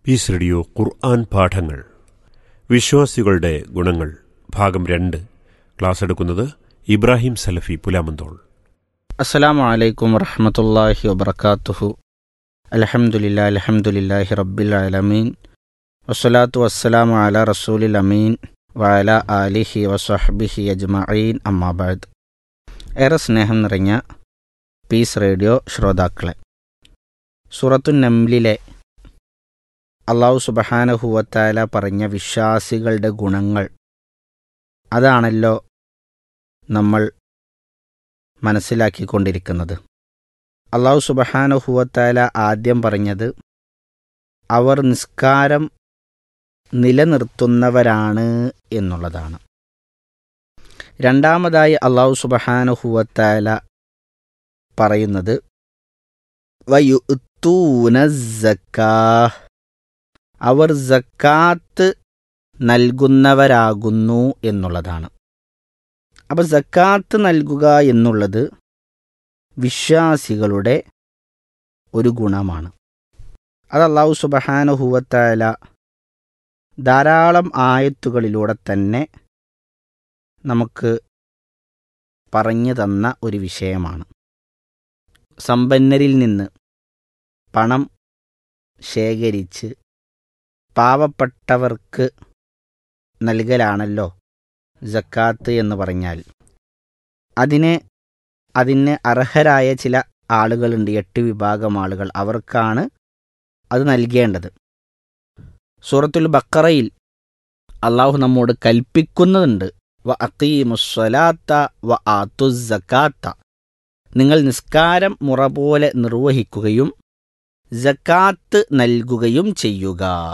piece radio ഖുർആൻ പാഠങ്ങൾ വിശ്വാസികളുടെ ഗുണങ്ങൾ ഭാഗം രണ്ട് ക്ലാസ് എടുക്കുന്നത് ഇബ്രാഹിം സലഫി പുലാമന്തോൾ അസ്സലാമു അലൈക്കും വറഹമത്തല്ലാഹി വബർക്കാത്തുഹു അലഹമുല്ല അലഹമുല്ലാഹി റബ്ബിൽ ആലമീൻ വസ്സലാത്തു വസ്സലാമു അല റസൂലിൽ അമീൻ വഅല ആലിഹി വസഹബിഹി അജ്മഈൻ അമ്മാബാദ് ഏറെ സ്നേഹം നിറഞ്ഞ പീസ് റേഡിയോ ശ്രോതാക്കളെ സൂറത്തു നംലിലെ അള്ളാഹു സുബഹാനഹുവത്താല പറഞ്ഞ വിശ്വാസികളുടെ ഗുണങ്ങൾ അതാണല്ലോ നമ്മൾ മനസ്സിലാക്കിക്കൊണ്ടിരിക്കുന്നത് അള്ളാഹു സുബഹാനുഹുവത്താല ആദ്യം പറഞ്ഞത് അവർ നിസ്കാരം നിലനിർത്തുന്നവരാണ് എന്നുള്ളതാണ് രണ്ടാമതായി അള്ളാഹു സുബഹാനുഹുവത്താല പറയുന്നത് വയുത്തൂന സക്കാ അവർ സക്കാത്ത് നൽകുന്നവരാകുന്നു എന്നുള്ളതാണ് അപ്പോൾ സക്കാത്ത് നൽകുക എന്നുള്ളത് വിശ്വാസികളുടെ ഒരു ഗുണമാണ് അത് അള്ളാഹു സുബഹാനുഹുവത്തായ ധാരാളം ആയത്തുകളിലൂടെ തന്നെ നമുക്ക് പറഞ്ഞു തന്ന ഒരു വിഷയമാണ് സമ്പന്നരിൽ നിന്ന് പണം ശേഖരിച്ച് പാവപ്പെട്ടവർക്ക് നൽകലാണല്ലോ ജക്കാത്ത് എന്ന് പറഞ്ഞാൽ അതിനെ അതിന് അർഹരായ ചില ആളുകളുണ്ട് എട്ട് വിഭാഗം ആളുകൾ അവർക്കാണ് അത് നൽകേണ്ടത് സൂറത്തുൽ ബക്കറയിൽ അള്ളാഹു നമ്മോട് കൽപ്പിക്കുന്നുണ്ട് വ അക്കീമുസ്വലാത്ത വ ആത്തു ജക്കാത്ത നിങ്ങൾ നിസ്കാരം മുറ പോലെ നിർവഹിക്കുകയും ജക്കാത്ത് നൽകുകയും ചെയ്യുക